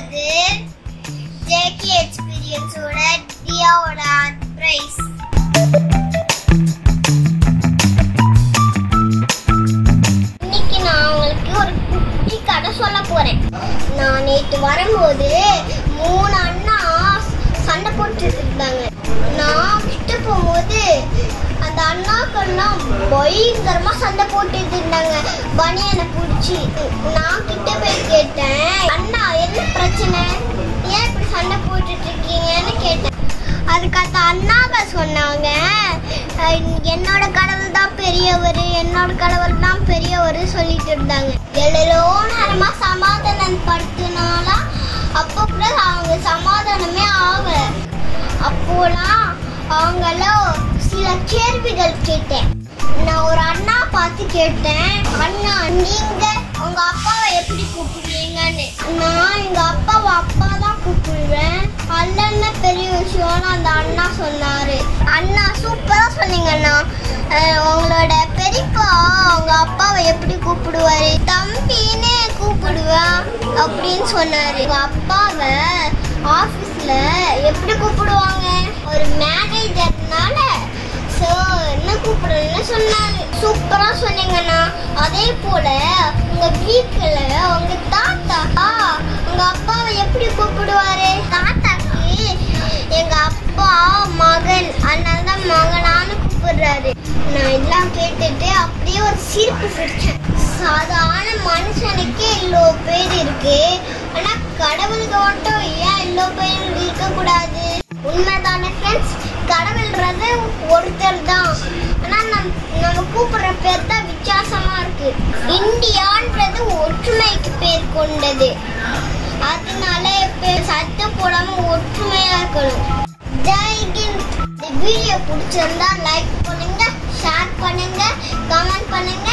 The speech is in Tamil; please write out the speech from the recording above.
போகுது ஜேகே எக்ஸ்பீரியன்ஸோட டியாவோட பிரைஸ் இன்னைக்கு நான் உங்களுக்கு ஒரு குட்டி கதை சொல்ல போறேன் நான் நேற்று வரும்போது மூணு அண்ணா சண்டை போட்டுட்டு இருந்தாங்க நான் கிட்ட போகும்போது அந்த அண்ணாக்கள்லாம் பயங்கரமா சண்டை போட்டுட்டு இருந்தாங்க பனியனை பிடிச்சி நான் கிட்ட போய் கேட்டேன் அண்ணா என்ன பிரச்சனை ஏன் இப்படி சண்டை போட்டுட்டு இருக்கீங்கன்னு கேட்டேன் அதுக்கு அந்த அண்ணாவை சொன்னாங்க அஹ் என்னோட கடவுள் தான் பெரியவர் என்னோட கடவுள் தான் பெரியவர் சொல்லிட்டு இருந்தாங்க எவ்வளோ நேரமா சமாதானம் படுத்தினாலாம் அப்போ கூட அவங்க சமாதானமே ஆகல அப்போலாம் அவங்கள சில கேள்விகள் கேட்டேன் நான் ஒரு அண்ணா பார்த்து கேட்டேன் அண்ணா நீங்க உங்க அப்பாவை எப்படி கூப்பிடுவீங்கன்னு நான் எங்க அப்பாவை அப்பா தான் கூப்பிடுவேன் அல்லன்னா பெரிய விஷயம்னு அந்த அண்ணா சொன்னாரு அண்ணா சூப்பரா சொன்னீங்க அண்ணா அஹ் உங்களோட பெரியப்பா அவங்க அப்பாவை எப்படி கூப்பிடுவாரு தம்பின்னு கூப்பிடுவேன் அப்படின்னு சொன்னாரு உங்க அப்பாவை ஆபீஸ்ல எப்படி கூப்பிடுவாங்க ஒரு மேனேஜர்னால என்ன கூப்பிடுறேன்னு சொன்னாரு சூப்பரா சொன்னீங்கண்ணா அதே போல உங்க வீட்டுல உங்க தாத்தா உங்க அப்பாவை எப்படி கூப்பிடுவாரு தாத்தாக்கு எங்க அப்பா மகன் அதனால தான் மகனான்னு கூப்பிடுறாரு நான் எல்லாம் கேட்டுட்டு அப்படியே ஒரு சிரிப்பு சிரிச்சேன் சாதாரண மனுஷனுக்கு இவ்வளோ பேர் இருக்கு ஆனா கடவுளுக்கு மட்டும் ஏன் இவ்வளோ பேர் இருக்கக்கூடாது உண்மைதானே ஃப்ரெண்ட்ஸ் கடவுள்ன்றது ஒருத்தர் தான் ஆனா நம் நம்ம கூப்பிடுற பேர் தான் வித்தியாசமா இருக்கு இந்தியான்றது ஒற்றுமைக்கு பேர் கொண்டது அதனால இப்ப சத்தம் போடாம ஒற்றுமையா இருக்கணும் ஜெய்ஹிந்த் இந்த வீடியோ பிடிச்சிருந்தா லைக் பண்ணுங்க ஷேர் பண்ணுங்க கமெண்ட் பண்ணுங்க